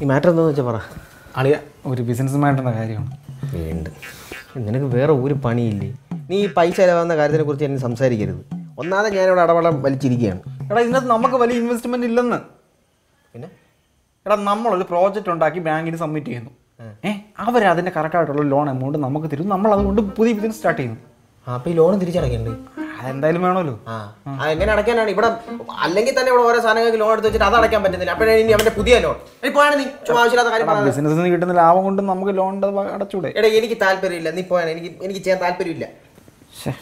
ഈ മാറ്റർ എന്താണെന്ന് വെച്ചാൽ പറ അളിയ ഒരു ബിസിനസ്സുമായിട്ടുള്ള കാര്യമാണ് വീണ്ടും നിനക്ക് വേറെ ഒരു പണിയില്ലേ നീ ഈ പൈസ ചിലവാകുന്ന കാര്യത്തിനെ കുറിച്ച് എന്നെ സംസാരിക്കരുത് ഒന്നാമതെ ഞാനിവിടെ അടവളം വലിച്ചിരിക്കുകയാണ് എടാ ഇതിനകത്ത് നമുക്ക് വലിയ ഇൻവെസ്റ്റ്മെന്റ് ഇല്ലെന്ന് പിന്നെ എടാ നമ്മളൊരു പ്രോജക്റ്റ് ഉണ്ടാക്കി ബാങ്കിന് സബ്മിറ്റ് ചെയ്യുന്നു ഏഹ് അവർ അതിന്റെ കറക്റ്റായിട്ടുള്ള ലോൺ എമൗണ്ട് നമുക്ക് തരും നമ്മൾ അതുകൊണ്ട് പുതിയ ബിസിനസ് സ്റ്റാർട്ട് ചെയ്യുന്നു ആ അപ്പോൾ ഈ ലോൺ തിരിച്ചടയ്ക്കണ്ടേ അതെന്തായാലും വേണമല്ലോ ആ ആ, എങ്ങനെ അടയ്ക്കാനാണ് ഇവിടെ അല്ലെങ്കിൽ തന്നെ ഇവിടെ ഓരോ സാധനങ്ങൾക്ക് ലോൺ എടുത്ത് വെച്ചിട്ട് അത് അടയ്ക്കാൻ പറ്റുന്നില്ല അപ്പോഴേ ഇനി അവന്റെ പുതിയ ലോൺ പോയാണ് നീ ചുമ്മാ ആവശ്യമില്ലാത്ത കാര്യം പറയാതെ. ബിസിനസ്സിൽ നിന്ന് കിട്ടുന്ന ലാഭം കൊണ്ട് നമുക്ക് ലോൺ അടച്ചൂടെ എടാ എനിക്ക് താല്പര്യമില്ല നീ പോയാണ് എനിക്ക് എനിക്ക് ചെയ്യാൻ താല്പര്യമില്ല ശ്ശേ.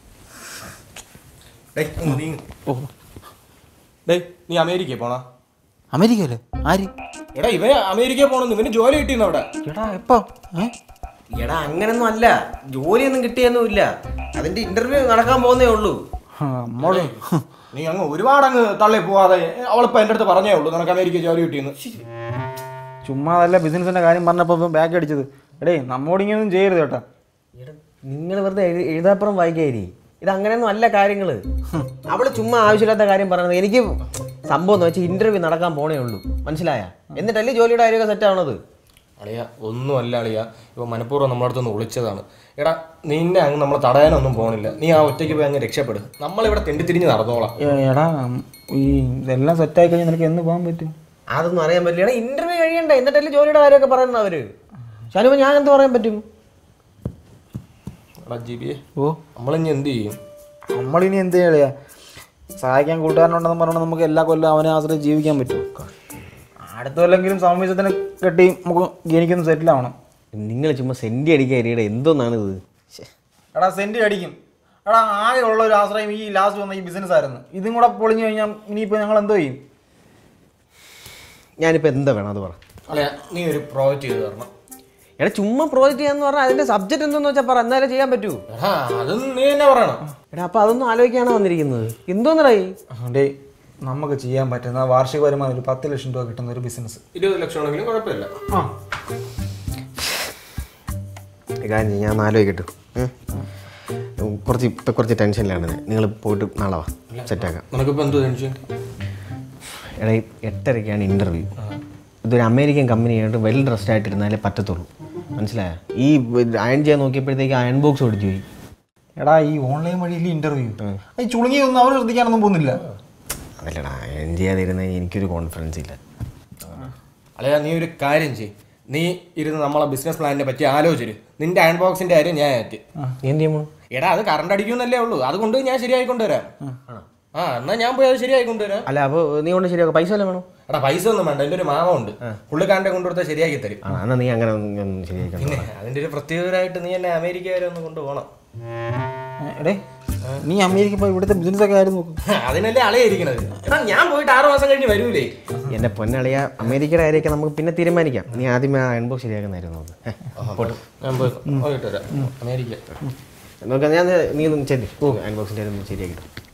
ഡേയ്, ഒന്ന് നീങ്ങ്. ഡേയ് നീ അമേരിക്കയിൽ പോണാ അമേരിക്കയില് ആര് എടാ ഇവന് അമേരിക്കയിൽ പോണെന്ന് ഇവന് ജോലി കിട്ടിയെന്ന് അവിടെ എടാ എപ്പോ ഏ എടാ അങ്ങനൊന്നും അല്ല ജോലിയൊന്നും കിട്ടിയൊന്നും ഇല്ല അതിന്റെ ഇന്റർവ്യൂ നടക്കാൻ പോകുന്നേ ഉള്ളൂ ആ, നമ്മള് നീ അങ്ങ് ഒരുപാട് അങ്ങ് തള്ളി പോവാതെ അവളിപ്പോ എൻ്റെ അടുത്ത് പറഞ്ഞേ ഉള്ളൂ നിനക്ക് അമേരിക്ക ജോലി കിട്ടിയെന്ന് ചുമ്മാ അതല്ല ബിസിനസിന്റെ കാര്യം പറഞ്ഞപ്പോ ബാക്ക് അടിച്ചത് എടേ നമ്മോട് ഇങ്ങനെയൊന്നും ചെയ്യരുത് കേട്ടാ എടാ നിങ്ങൾ വെറുതെ എഴു- എഴുതാപ്പുറം വായിക്കാരി ഇത് അങ്ങനെയൊന്നും അല്ല കാര്യങ്ങള് അവള് ചുമ്മാ ആവശ്യമില്ലാത്ത കാര്യം പറയണത് എനിക്ക് സംഭവം എന്ന് വെച്ചാൽ ഇന്റർവ്യൂ നടക്കാൻ പോണേ ഉള്ളൂ മനസ്സിലായ എന്നിട്ടല്ലേ ജോലിയുടെ കാര്യമൊക്കെ സെറ്റ് ആവണത് അളിയ ഒന്നും അല്ല അളിയ ഇപ്പൊ മനഃപൂർവ്വം നമ്മുടെ അടുത്തൊന്ന് ഒളിച്ചതാണ് എടാ നിന്നെ അങ്ങ് നമ്മൾ തടയാനൊന്നും പോണില്ല നീ ആ ഒറ്റയ്ക്ക് പോയി അങ്ങ് രക്ഷപ്പെടും നമ്മളിവിടെ തെണ്ടി തിരിഞ്ഞ് നടന്നോളാം ഏ, എടാ ഈ ഇതെല്ലാം സെറ്റായി കഴിഞ്ഞാൽ നിനക്ക് എന്ന് പോകാൻ പറ്റും അതൊന്നും അറിയാൻ പറ്റില്ല എടാ ഇന്റർവ്യൂ കഴിയണ്ട എന്നിട്ടല്ലേ ജോലിയുടെ കാര്യമൊക്കെ പറയുന്നത് അവര് ശനുവ ഞാൻ എന്ത് പറയാൻ പറ്റും എടാ ജിബിയെ ഓ നമ്മളിനി എന്ത് ചെയ്യും നമ്മളിനി എന്ത് ചെയ്യാ സഹായിക്കാൻ കൂട്ടുകാരനുണ്ടെന്ന് പറഞ്ഞാൽ നമുക്ക് എല്ലാ കൊല്ലം അവനെ ആശ്രയിച്ച് ജീവിക്കാൻ പറ്റും അടുത്ത കൊല്ലെങ്കിലും സമീപത്തിന് കെട്ടി നമുക്ക് എനിക്കൊന്ന് സെറ്റിൽ ആവണം നിങ്ങൾ ചുമ്മാ സെൻറ്റി അടിക്കാരിയുടെ എന്തോന്നാണിത് ശ്ശെ. എടാ സെന്റ് അടിക്കും എടാ ആകെ ഉള്ള ഒരു ആശ്രയം ഈ ലാസ്റ്റ് വന്ന ഈ ബിസിനസ് ആയിരുന്നു ഇതും കൂടെ പൊളിഞ്ഞു കഴിഞ്ഞാൽ ഇനിയിപ്പോൾ ഞങ്ങൾ എന്തോ ചെയ്യും ഞാനിപ്പോൾ എന്താ വേണം അത് പറ അളിയ നീ ഒരു പ്രോജക്റ്റ് ചെയ്ത് തരണം എടാ ചുമ്മാ പ്രോജക്റ്റ് ചെയ്യാന്ന് പറഞ്ഞാൽ അതിന്റെ സബ്ജക്റ്റ് എന്തെന്ന് വെച്ചാൽ പറ എന്നാലേ ചെയ്യാൻ പറ്റൂ എടാ അതൊന്നും നീ തന്നെ പറയണം എടാ അപ്പൊ അതൊന്നും ആലോചിക്കാണ് വന്നിരിക്കുന്നത് എന്തോന്നടായി ഡേ നമുക്ക് ചെയ്യാൻ പറ്റുന്ന വാർഷിക വരുമാനം ഒരു പത്ത് ലക്ഷം രൂപ കിട്ടുന്ന ഒരു ബിസിനസ് ഇരുപത് ലക്ഷം ആണെങ്കിലും കുഴപ്പമില്ല ആ കാര്യം ചെയ്യ്, ഞാൻ ഒന്ന് ആലോചിക്കട്ടെ ഉം. കുറച്ച് ഇപ്പം കുറച്ച് ടെൻഷനിലാണ് നിങ്ങൾ പോയിട്ട് നാളെ വാ സെറ്റാക്കാം നിനക്കിപ്പോൾ എന്ത് ടെൻഷൻ എടാ ഈ എട്ടരയ്ക്കാണ് ഇൻ്റർവ്യൂ ഇതൊരു അമേരിക്കൻ കമ്പനിയായിട്ട് വെൽ ഡ്രസ്ഡ് ആയിട്ടിരുന്നാലേ പറ്റത്തുള്ളൂ മനസ്സിലായ ഈ അയൺ ചെയ്യാൻ നോക്കിയപ്പോഴത്തേക്ക് അയൺ ബോക്സ് ഓടിച്ചു പോയി എടാ ഈ ഓൺലൈൻ വഴിയിൽ ഇന്റർവ്യൂ ഈ ചുളുങ്ങിയൊന്നും അവർ ശ്രദ്ധിക്കാനൊന്നും പോകുന്നില്ല അതല്ലടാ അയൺ ചെയ്യാതിരുന്ന എനിക്കൊരു കോൺഫിഡൻസ് ഇല്ല അളിയ നീ ഒരു കാര്യം ചെയ് നീ ഇരുന്ന് നമ്മളെ ബിസിനസ് പ്ലാനിനെ പറ്റി ആലോചിച്ചിര് നിന്റെ അയൺ ബോക്സിന്റെ കാര്യം ഞാൻ ഏറ്റ് നീ എന്ത് ചെയ്യുമോ എടാ അത് കറണ്ട് അടിക്കുന്നല്ലേ ഉള്ളൂ അതുകൊണ്ട് ഞാൻ ശരിയായി കൊണ്ടുവരാം ആ എന്നാ ഞാൻ പോയി അത് ശരിയായി കൊണ്ടുവരാം അല്ല അപ്പോൾ നീ കൊണ്ട് ശരിയാക്കും പൈസ വല്ലതും വേണോ എടാ പൈസ ഒന്നും വേണ്ട എൻ്റെ ഒരു മാമ ഉണ്ട് പുള്ളിക്കാരൻ്റെ കൊണ്ടുകൊടുത്താൽ ശരിയാക്കി തരും ആ എന്നാൽ നീ അങ്ങനെ ഒന്ന് ഒന്ന് ശരിയാക്കണം പിന്നെ അതിന്റെ ഒരു പ്രത്യേകതരായിട്ട് നീ എന്നെ അമേരിക്ക വരെ ഒന്ന് കൊണ്ടുപോകണം ഏ, എടേ നീ അമേരിക്ക പോയി ഇവിടുത്തെ ബിസിനസ് ഒക്കെ ആരും നോക്കും അതിനല്ലേ അളയിരിക്കണത് എടാ ഞാൻ പോയിട്ട് ആറ് മാസം കഴിഞ്ഞ് വരൂലേ എൻ്റെ പൊന്നളിയ അമേരിക്കയുടെ കാര്യമൊക്കെ നമുക്ക് പിന്നെ തീരുമാനിക്കാം നീ ആദ്യം ആ അയൺ ബോക്സ് ശരിയാക്കുന്നതായിരുന്നു നോക്ക് ഞാൻ പോയി പോയിട്ട് വരാം അമേരിക്ക നോക്കാം ഞാൻ നീ ഒന്ന് ചെല്ലി ഓ അയൺ ബോക്സിൻ്റെ ഒന്ന് ശരിയാക്കിട്ടോ